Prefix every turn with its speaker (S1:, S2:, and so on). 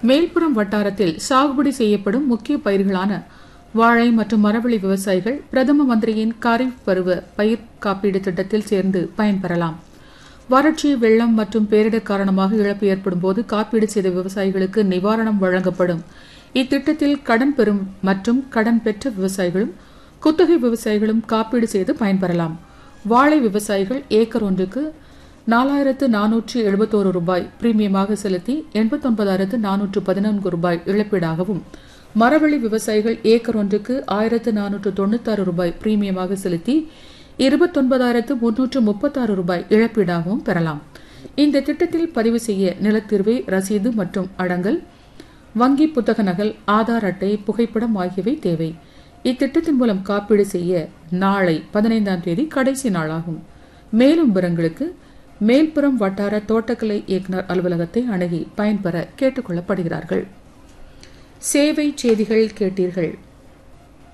S1: மேல்புறம் வட்டாரத்தில் சாகுபடி செய்யப்படும் முக்கிய பயிர்களான வாழை மற்றும் மரவள்ளி விவசாயிகள் பிரதம மந்திரியின் காரிஃப் பருவ பயிர் காப்பீடு திட்டத்தில் சேர்ந்து பயன்பெறலாம் வறட்சி வெள்ளம் மற்றும் பேரிடர் காரணமாக இழப்பு ஏற்படும் போது காப்பீடு செய்த விவசாயிகளுக்கு நிவாரணம் வழங்கப்படும் இத்திட்டத்தில் கடன் பெறும் மற்றும் கடன் பெற்ற விவசாயிகளும் குத்தகை விவசாயிகளும் காப்பீடு செய்து பயன்பெறலாம் வாழை விவசாயிகள் ஏக்கர் ஒன்றுக்கு நாலாயிரத்து நானூற்று எழுபத்தோரு ரூபாய் பிரீமியமாக செலுத்தி எண்பத்தொன்பதாயிரத்து நானூற்று பதினான்கு ரூபாய் இழப்பீடாகவும் மரவள்ளி விவசாயிகள் ஏக்கர் ஒன்றுக்கு ஆயிரத்து நானூற்று தொண்ணூத்தாறு ரூபாய் பிரீமியமாக செலுத்தி இருபத்தொன்பதாயிரத்து முன்னூற்று முப்பத்தாறு ரூபாய் இழப்பீடாகவும் பெறலாம் இந்த திட்டத்தில் பதிவு செய்ய நிலத்தீர்வை ரசீது மற்றும் அடங்கல் வங்கி புத்தக நகல் ஆதார் அட்டை புகைப்படம் ஆகியவை தேவை இத்திட்டத்தின் மூலம் காப்பீடு செய்ய நாளை பதினைந்தாம் தேதி கடைசி நாளாகும் மேலும் விவரங்களுக்கு மேல்புறம் வட்டார தோட்டக்கலை இயக்குநர் அலுவலகத்தை அணுகி பயன்பெற கேட்டுக் கொள்ளப்படுகிறார்கள் சேவை செய்திகள் கேட்டீர்கள்